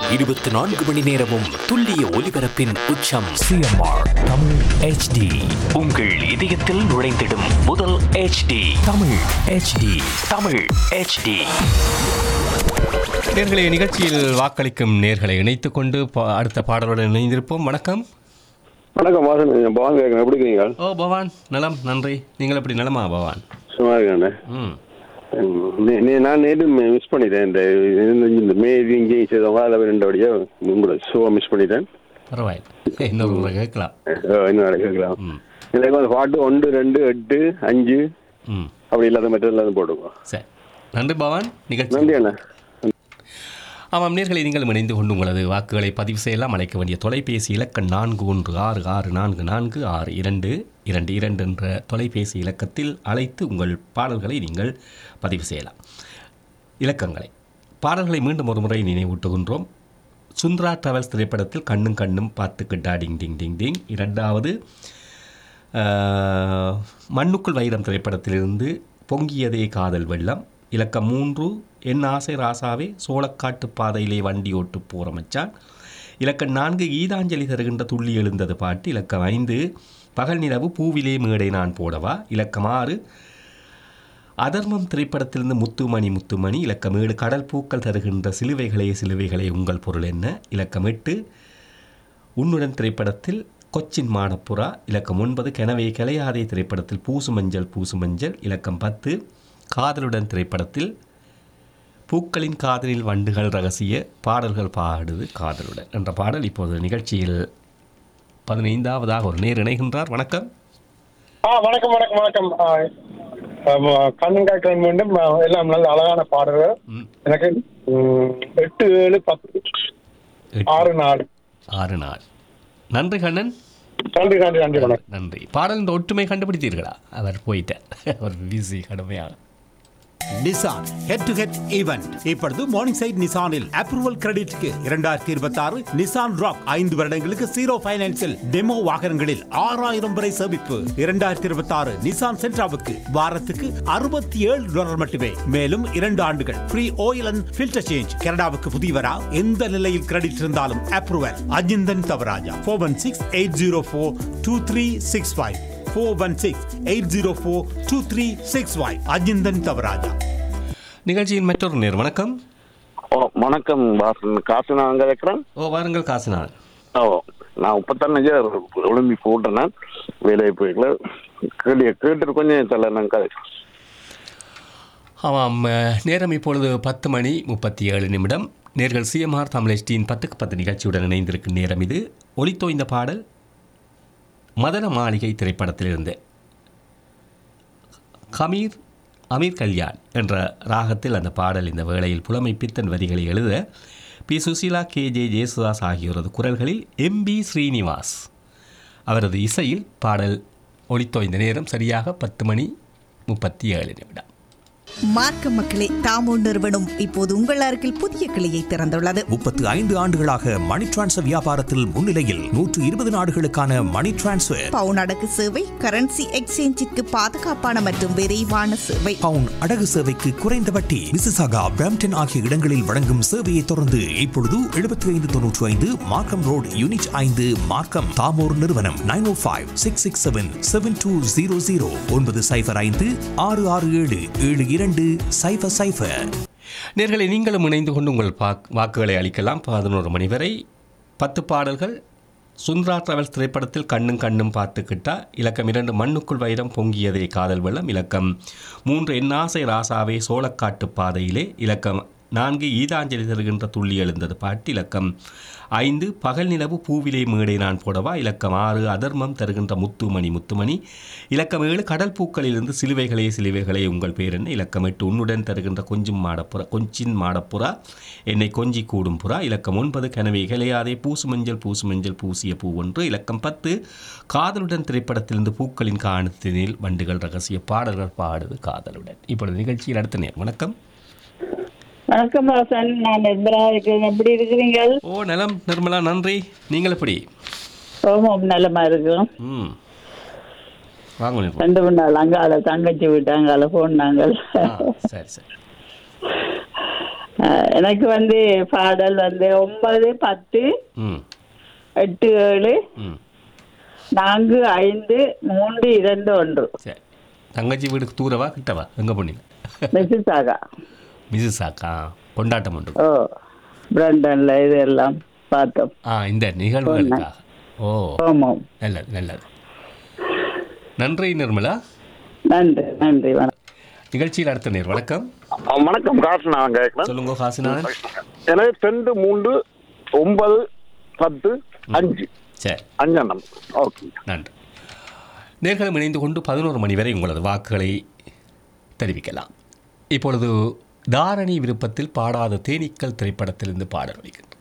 இருபத்தி நான்கு மணி நேரமும் துல்லிய ஒலிபரப்பின் உச்சம் சிஎம்ஆர் தமிழ் ஹெச்டி உங்கள் இதயத்தில் நுழைந்திடும் முதல் HD Tamil HD Tamil HD நேர்களை நிகழ்ச்சியில் வாக்களிக்கும் நேர்களை இணைத்துக் கொண்டு பா- அடுத்த பாடலுடன் இணைந்திருப்போம் வணக்கம் வணக்கம் வாசன் பவான் கேட்குறேன் எப்படி இருக்கீங்க ஓ பவான் நலம் நன்றி நீங்கள் எப்படி நலமா பவான் சும்மா இருக்கேண்ணே ம் நே- நே- நான் நேற்று மிஸ் பண்ணிட்டேன் இந்த இந்த- இந்த மே இது இங்கே செய்தவங்க அதில் ரெண்டு வழியாக உங்களோட ஷோவை மிஸ் பண்ணிட்டேன் பரவாயில்ல இன்னொரு முறை கேட்கலாம் அஹ் இன்னும் நாளைக்கு கேட்கலாம் ம் எனக்கு வந்து பாட்டு ஒன்று ரெண்டு எட்டு அஞ்சு ம் அப்படி இல்லாத மற்ற இல்லாத போடுங்க சரி நன்றி பவான் நிகழ்ச்சி நன்றி அண்ணா ஆமாம் நேர்களை நீங்கள் இணைந்து கொண்டு உங்களது வாக்குகளை பதிவு செய்யலாம் அழைக்க வேண்டிய தொலைபேசி இலக்கம் நான்கு ஒன்று ஆறு ஆறு நான்கு நான்கு ஆறு இரண்டு இரண்டு இரண்டு என்ற தொலைபேசி இலக்கத்தில் அழைத்து உங்கள் பாடல்களை நீங்கள் பதிவு செய்யலாம் இலக்கங்களை பாடல்களை மீண்டும் ஒரு முறை நினைவூட்டுகின்றோம் சுந்தரா டிராவல்ஸ் திரைப்படத்தில் கண்ணும் கண்ணும் பார்த்துக்கிட்டா டிங் டிங் டிங் டிங் இரண்டாவது ஆஹ், மண்ணுக்குள் வைரம் திரைப்படத்திலிருந்து பொங்கியதே காதல் வெள்ளம் இலக்கம் மூன்று என் ஆசை ராசாவே சோளக்காட்டு பாதையிலே வண்டி ஓட்டு போகிற மச்சான் இலக்கம் நான்கு கீதாஞ்சலி தருகின்ற துள்ளி எழுந்தது பாட்டு இலக்கம் ஐந்து பகல் நிலவு பூவிலே மேடை நான் போடவா இலக்கம் ஆறு அதர்மம் திரைப்படத்திலிருந்து முத்துமணி முத்துமணி இலக்கம் ஏழு கடல் பூக்கள் தருகின்ற சிலுவைகளே சிலுவைகளே உங்கள் பொருள் என்ன இலக்கம் எட்டு உன்னுடன் திரைப்படத்தில் கொச்சின் மாடப்புறா இலக்கம் ஒன்பது கெனவே கலையாதே திரைப்படத்தில் பூசு மஞ்சள் பூசு மஞ்சள் இலக்கம் பத்து காதலுடன் திரைப்படத்தில் பூக்களின் காதலில் வண்டுகள் ரகசிய பாடல்கள் பாடுது காதலுடன் என்ற பாடல் இப்போது நிகழ்ச்சியில் பதினைந்தாவதாக ஒரு நேர் இணைகின்றார் வணக்கம் ஆ வணக்கம் வணக்கம் வணக்கம் ஆ, ஆமா, கண்ணன் காக்கிறேன் மீண்டும் ஆ, எல்லாம் நல்ல அழகான பாடல்கள் ம். எனக்கு ம், எட்டு ஏழு பத்து எட்டு, ஆறு நாலு ஆறு நாள் நன்றி கண்ணன் நன்றி நன்றி நன்றி வணக்கம் நன்றி பாடல் இந்த ஒற்றுமை கண்டுபிடித்தீர்களா அவர் போயிட்டார் அவர் பிஸி கடுமையாக Nissan head to head event இப்பொழுது மார்னிங் சைட் நிசானில் அப்ரூவல் கிரெடிட்க்கு இரண்டாயிரத்தி இருபத்தி ஆறு நிசான் ராக் ஐந்து வருடங்களுக்கு ஜீரோ பைனான்சில் டெமோ வாகனங்களில் ஆறாயிரம் வரை சேமிப்பு இரண்டாயிரத்தி இருபத்தி ஆறு நிசான் சென்ட்ராவுக்கு வாரத்துக்கு அறுபத்தி ஏழு டாலர் மட்டுமே மேலும் இரண்டு ஆண்டுகள் free oil and filter change கனடாவுக்கு புதியவரா எந்த நிலையில் கிரெடிட் இருந்தாலும் approval Ajinthan Thavaraja four one six eight zero four two three six five four one six eight zero four two three six five Ajinthan Thavaraja நிகழ்ச்சியின் மற்றொரு நேர் வணக்கம் ஓ வணக்கம் வாசன் காசு நான் அங்கே வைக்கிறேன் ஓ வாருங்கள் காசுநாள் ஓ நான் முப்பத்தஞ்சு ஒலிம்பி போட்டேன் நான் வேலையை போய்க்கல கேள்வி கேட்டுட்டு கொஞ்சம் தலை நான் கதை ஆமாம் அஹ், நேரம் இப்பொழுது பத்து மணி முப்பத்தி ஏழு நிமிடம் நேர்கள் சிஎம்ஆர் தமிழ் பத்துக்கு பத்து நிகழ்ச்சியுடன் இணைந்திருக்கும் நேரம் இது ஒலித்தோய்ந்த பாடல் மதன மாளிகை திரைப்படத்திலிருந்து ஹமீர் அமீர் கல்யாண் என்ற ராகத்தில் அந்த பாடல் இந்த வேளையில் புலமை பித்தன் வரிகளை எழுத P Susheela K J Yesudas ஆகியோரது குரல்களில் எம்பி ஸ்ரீனிவாஸ் அவரது இசையில் பாடல் ஒலித்தோய்ந்த நேரம் சரியாக பத்து மணி முப்பத்தி ஏழு நிமிடம் மார்க்க மக்களே தாமோ நிறுவனம் இப்போது உங்கள் அருகில் புதிய கிளையை திறந்துள்ளது முப்பத்து ஐந்து ஆண்டுகளாக மணி டிரான்ஸ்ஃபர் வியாபாரத்தில் முன்னிலையில் நூற்று இருபது நாடுகளுக்கான மணி டிரான்ஸ்ஃபர் பவுன் அடகு சேவை கரன்சி எக்ஸ்சேஞ்சிற்கு பாதுகாப்பான மற்றும் விரைவான சேவை பவுன் அடகு சேவைக்கு குறைந்த வட்டி மிசிசாகா பிரம்டன் ஆகிய இடங்களில் வழங்கும் சேவையை தொடர்ந்து இப்பொழுது எழுபத்தி ஐந்து தொன்னூற்றி ஐந்து மார்க்கம் ரோடு யூனிட் ஐந்து மார்க்கம் தாமோர் நிறுவனம் nine O five six six seven seven two zero zero ஒன்பது சைஃபர் ஐந்து ஆறு ஆறு ஏழு ஏழு இரண்டு சைஃபர் சைஃபர் நேர்களை நீங்களும் இணைந்து கொண்டு உங்கள் பாக் வாக்குகளை அளிக்கலாம் பதினோரு மணி வரை பத்து பாடல்கள் சுந்தரா டிராவல்ஸ் திரைப்படத்தில் கண்ணும் கண்ணும் பார்த்துக்கிட்டா இலக்கம் இரண்டு மண்ணுக்குள் வைரம் பொங்கியதே காதல் வெள்ளம் இலக்கம் மூன்று என்னாசை ராசாவே சோளக்காட்டு பாதையிலே இலக்கம் நான்கு ஈதாஞ்சலி தருகின்ற துள்ளி எழுந்தது பாட்டு இலக்கம் ஐந்து பகல் நிலவு பூவிலே மேடை நான் போடவா இலக்கம் ஆறு அதர்மம் தருகின்ற முத்துமணி முத்துமணி இலக்கம் ஏழு கடல் பூக்களிலிருந்து சிலுவைகளே சிலுவைகளே உங்கள் பேர் என்ன இலக்கம் எட்டு உன்னுடன் தருகின்ற கொஞ்சம் மாடப்புறா கொஞ்சின் மாடப்புறா என்னை கொஞ்சி கூடும் புறா இலக்கம் ஒன்பது கனவே கிளையாதே பூசு மஞ்சள் பூசு மஞ்சள் பூசிய பூ ஒன்று இலக்கம் பத்து காதலுடன் திரைப்படத்திலிருந்து பூக்களின் காணத்தினில் வண்டுகள் ரகசிய பாடல்கள் பாடுது காதலுடன் இப்பொழுது நிகழ்ச்சியில் அடுத்த நேர் வணக்கம் வணக்கம் வாசன் நான் நிர்மலா இருக்கிறேன் எப்படி இருக்கிறீங்க ஓ நலம் நிர்மலா நன்றி நீங்கள் எப்படி ஓமம் நலமா இருக்கும் ம் வாங்க நிர்மலா ரெண்டு மூணு நாள் அங்கால தங்கச்சி விட்டாங்கால போனாங்க ஆ சரி சரி அஹ், எனக்கு வந்து பாடல் வந்து ஒன்பது பத்து ம் எட்டு ஏழு ம் நான்கு ஐந்து மூன்று இரண்டு ஒன்று சரி தங்கச்சி வீடுக்கு தூரவா கிட்டவா எங்கே போனீங்க மிஸ்ஸஸ் ஆகா மிஸ்ஸஸ் ஆக்கா கொண்டாட்டம் உண்டு ஓ பிரண்டன்ல இது எல்லாம் பார்த்தோம் ஆ இந்த நிகழ்வுகளுக்காக ஓ ஆமாம் நல்லது நல்லது நன்றி நிர்மலா நன்றி நன்றி வணக்கம் நிகழ்ச்சியில் அடுத்த நேர் வணக்கம் வணக்கம் காசு நான் கேட்குறேன் சொல்லுங்க காசிநாதன் எனக்கு ரெண்டு மூன்று ஒன்பது பத்து அஞ்சு சரி அஞ்செண்ணம் ஓகே நன்றி நேர்களும் இணைந்து கொண்டு பதினோரு மணி வரை உங்களது வாக்குகளை தெரிவிக்கலாம் இப்பொழுது தாரணி விருப்பத்தில் பாடாத தேனீக்கள் திரைப்படத்திலிருந்து பாடல் வருகின்றது